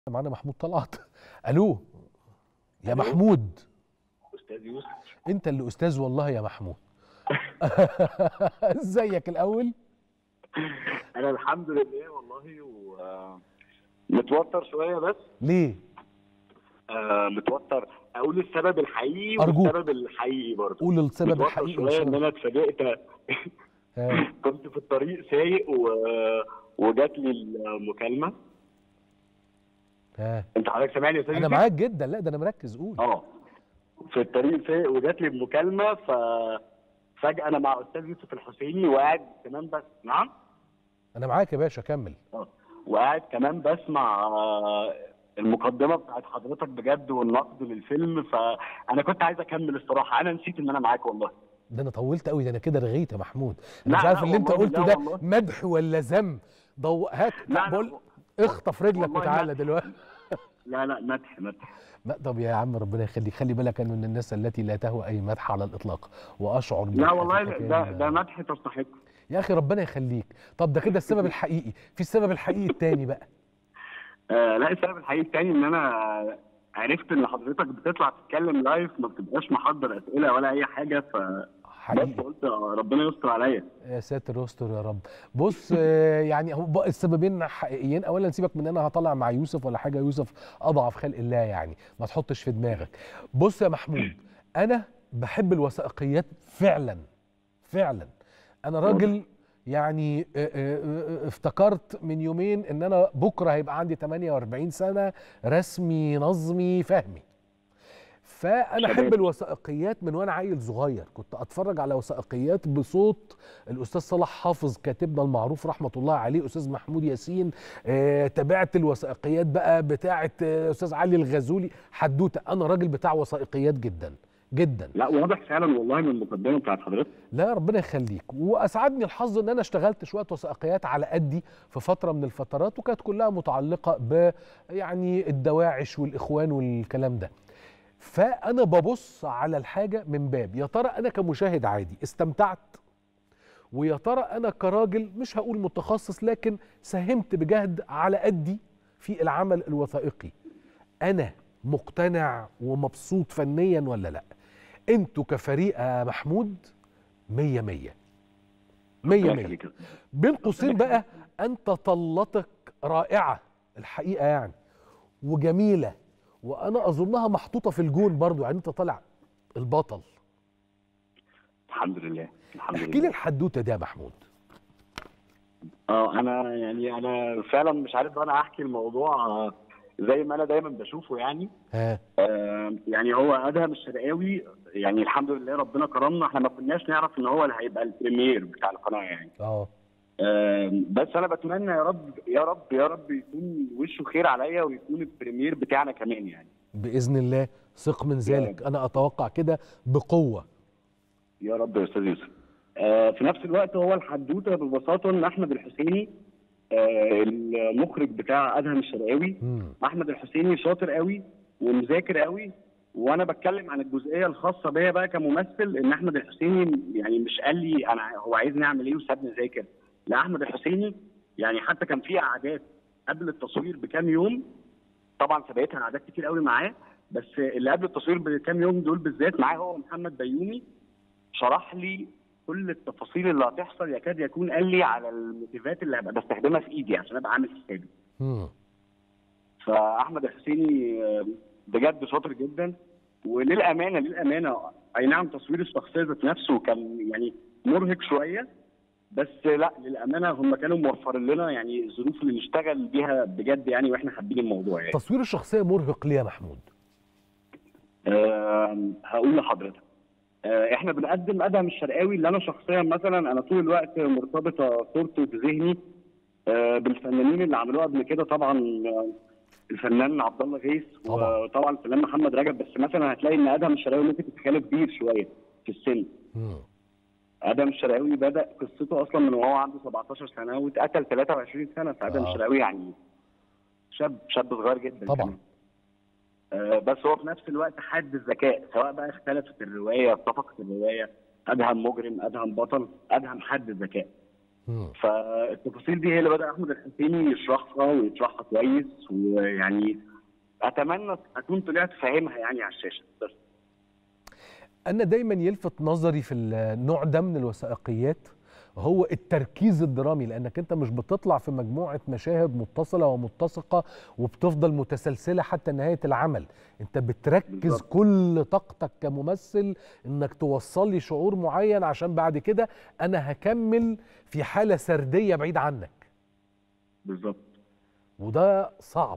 معانا محمود طلعت الو يا محمود استاذ يوسف انت اللي استاذ والله يا محمود ازيك الاول انا الحمد لله والله و متوتر شويه بس ليه آه متوتر اقول السبب الحقيقي أرجوك. والسبب الحقيقي برضه قول السبب متوتر الحقيقي شويه ان والسبب انا اتفاجئت آه. كنت في الطريق سايق و... وجات لي المكالمه آه. انت حضرتك سامعني يا استاذ انا يوسف؟ معاك جدا لا ده انا مركز قول اه في الطريق سايق وجات لي المكالمه ف فجاه انا مع استاذ يوسف الحسيني وقاعد كمان بس نعم انا معاك يا باشا كمل اه وقاعد كمان بسمع آه، المقدمه بتاعت حضرتك بجد والنقد للفيلم فانا كنت عايز اكمل الصراحه انا نسيت ان انا معاك والله ده انا طولت قوي ده انا كده رغيت يا محمود انا لا، مش عارف لا اللي انت والله، قلته لا ده والله. مدح ولا ذم ضو هات لا، لا، بقول اخطف رجلك والله وتعالى مدح. دلوقتي لا لا مدح مدح لا طب يا عم ربنا يخليك خلي بالك انا من الناس التي لا تهوى اي مدح على الاطلاق واشعر لا بالحقيقة والله كان- ده ده مدح تستحق يا اخي ربنا يخليك طب ده كده السبب الحقيقي في السبب الحقيقي التاني بقى آه لا السبب الحقيقي التاني ان انا عرفت ان حضرتك بتطلع تتكلم لايف ما بتبقاش محضر اسئله ولا اي حاجه ف بس حقيقي قلت آه، ربنا يستر عليا يا ساتر يستر يا رب بص آه، يعني هو بقى السببين حقيقيين اولا سيبك من ان انا هطلع مع يوسف ولا حاجه يوسف اضعف خلق الله يعني ما تحطش في دماغك بص يا محمود انا بحب الوثائقيات فعلا فعلا انا راجل يعني آه، آه، آه، افتكرت من يومين ان انا بكره هيبقى عندي 48 سنه رسمي نظمي فهمي فانا شباب. احب الوثائقيات من وانا عيل صغير كنت اتفرج على وثائقيات بصوت الاستاذ صلاح حافظ كاتبنا المعروف رحمه الله عليه استاذ محمود ياسين آه تابعت الوثائقيات بقى بتاعه آه، استاذ علي الغزولي حدوته انا راجل بتاع وثائقيات جدا جدا لا واضح فعلا والله من المقدمه بتاعت حضرتك لا ربنا يخليك واسعدني الحظ ان انا اشتغلت شويه وثائقيات على قدي في فتره من الفترات وكانت كلها متعلقه ب يعني الدواعش والاخوان والكلام ده فانا ببص على الحاجه من باب يا ترى انا كمشاهد عادي استمتعت ويا ترى انا كراجل مش هقول متخصص لكن ساهمت بجهد على قدي في العمل الوثائقي انا مقتنع ومبسوط فنيا ولا لا انتوا كفريق يا محمود مية مية مية الله مية يخليك. بين قوسين بقى انت طلتك رائعة الحقيقة يعني وجميلة وانا اظنها محطوطة في الجون برضو يعني انت طالع البطل الحمد لله الحمد لله احكي لي الحدوتة دي يا محمود اه انا يعني انا فعلا مش عارف انا احكي الموضوع آه، زي ما انا دايما بشوفه يعني ها آه، يعني هو ادهم الشرقاوي يعني الحمد لله ربنا كرمنا احنا ما كناش نعرف ان هو اللي هيبقى البريمير بتاع القناه يعني اه آه، بس انا بتمنى يا رب يا رب يا رب يكون وشه خير عليا ويكون البريمير بتاعنا كمان يعني باذن الله ثق من ذلك انا اتوقع كده بقوة يا رب يا استاذ يوسف آه، في نفس الوقت هو الحدوته ببساطه ان احمد الحسيني آه، المخرج بتاع ادهم الشرقاوي مم. احمد الحسيني شاطر قوي ومذاكر قوي وانا بتكلم عن الجزئيه الخاصه بيا بقى كممثل ان احمد الحسيني يعني مش قال لي انا هو عايزني اعمل ايه وسابني اذاكر لا احمد الحسيني يعني حتى كان في قعدات قبل التصوير بكام يوم طبعا سبقتها قعدات كتير قوي معاه بس اللي قبل التصوير بكام يوم دول بالذات معاه هو محمد بيومي شرح لي كل التفاصيل اللي هتحصل يكاد يكون قال لي على الموتيفات اللي هبقى بستخدمها في ايدي عشان ابقى عامل حسابي مم. فاحمد الحسيني آه، بجد شاطر جدا وللامانه للامانه اي نعم تصوير الشخصيه ذات نفسه كان يعني مرهق شويه بس لا للامانه هم كانوا موفرين لنا يعني الظروف اللي نشتغل بيها بجد يعني واحنا حابين الموضوع يعني تصوير الشخصية مرهق ليه يا محمود آه هقول لحضرتك آه احنا بنقدم ادهم الشرقاوي اللي انا شخصيا مثلا انا طول الوقت مرتبطه صورته بذهني آه بالفنانين اللي عملوها قبل كده طبعا آه، الفنان عبد الله غيث طبعا. وطبعا الفنان محمد رجب بس مثلا هتلاقي ان ادهم الشرقاوي ممكن تتخيله كبير شويه في السن مم. ادهم الشرقاوي بدا قصته اصلا من وهو عنده 17 سنه واتقتل 23 سنه فادهم آه. الشرقاوي يعني شاب شاب صغير جدا طبعا كمان. آه، بس هو في نفس الوقت حاد الذكاء سواء بقى اختلفت الروايه اتفقت الروايه ادهم مجرم ادهم بطل ادهم حد الذكاء مم. فالتفاصيل دي هي اللي بدا احمد الحسيني يشرحها ويشرحها كويس ويعني اتمنى اكون طلعت فاهمها يعني على الشاشه بس انا دايما يلفت نظري في النوع ده من الوثائقيات هو التركيز الدرامي لانك انت مش بتطلع في مجموعه مشاهد متصله ومتسقه وبتفضل متسلسله حتى نهايه العمل انت بتركز بالظبط. كل طاقتك كممثل انك توصل لي شعور معين عشان بعد كده انا هكمل في حاله سرديه بعيد عنك بالظبط وده صعب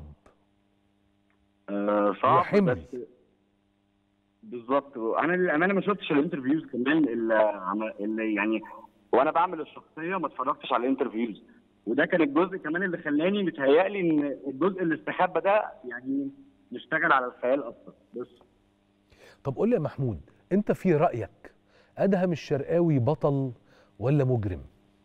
آه صعب وحمل. بس بالظبط انا للامانه ما شفتش الانترفيوز كمان اللي, عم- اللي يعني وانا بعمل الشخصيه ما اتفرجتش على الانترفيوز وده كان الجزء كمان اللي خلاني متهيألي ان الجزء اللي استخبى ده يعني نشتغل على الخيال اكتر بس طب قول لي يا محمود انت في رايك ادهم الشرقاوي بطل ولا مجرم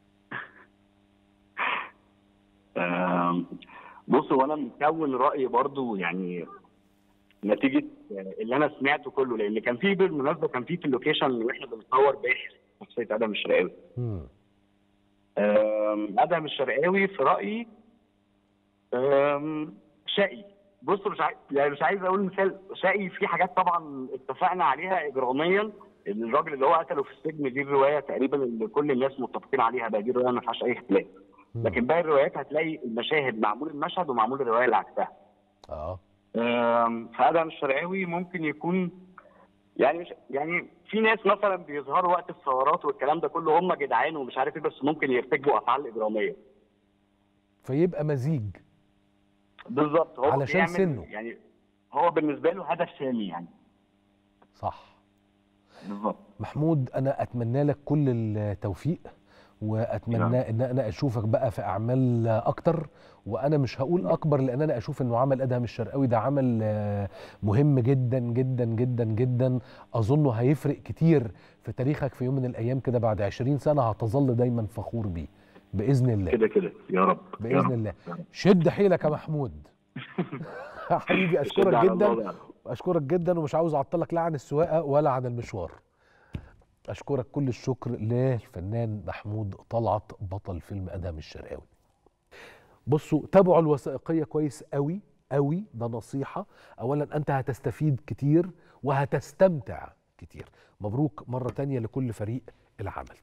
آم، بص هو انا مكون رايي برضو يعني نتيجه اللي انا سمعته كله لان كان في بالمناسبه كان في في اللوكيشن واحنا بنصور باحث شخصيه ادم الشرقاوي مم. آم، ادهم الشرقاوي في رايي آم، شقي بص مش عايز يعني مش عايز اقول مثال شقي في حاجات طبعا اتفقنا عليها اجراميا ان الراجل اللي هو قتله في السجن دي الروايه تقريبا اللي كل الناس متفقين عليها بقى دي روايه ما فيهاش اي اختلاف مم. لكن باقي الروايات هتلاقي المشاهد معمول المشهد ومعمول الروايه اللي عكسها اه آم، فادهم الشرقاوي ممكن يكون يعني مش يعني في ناس مثلا بيظهروا وقت الثورات والكلام ده كله هم جدعان ومش عارف ايه بس ممكن يرتكبوا افعال اجراميه فيبقى مزيج بالظبط هو علشان بيعمل- سنه. يعني هو بالنسبه له هدف سامي يعني صح بالظبط محمود انا اتمنى لك كل التوفيق واتمنى ان انا اشوفك بقى في اعمال اكتر وانا مش هقول اكبر لان انا اشوف انه عمل ادهم الشرقاوي ده عمل آه، مهم جدا جدا جدا جدا اظنه هيفرق كتير في تاريخك في يوم من الايام كده بعد 20 سنه هتظل دايما فخور بيه باذن الله كده كده يا رب يا باذن رب. الله يا رب. شد حيلك يا محمود حبيبي شد اشكرك على الله جدا بقى. اشكرك جدا ومش عاوز اعطلك لا عن السواقه ولا عن المشوار اشكرك كل الشكر للفنان محمود طلعت بطل فيلم ادهم الشرقاوي بصوا تابعوا الوثائقيه كويس قوي قوي ده نصيحه اولا انت هتستفيد كتير وهتستمتع كتير مبروك مره تانية لكل فريق العمل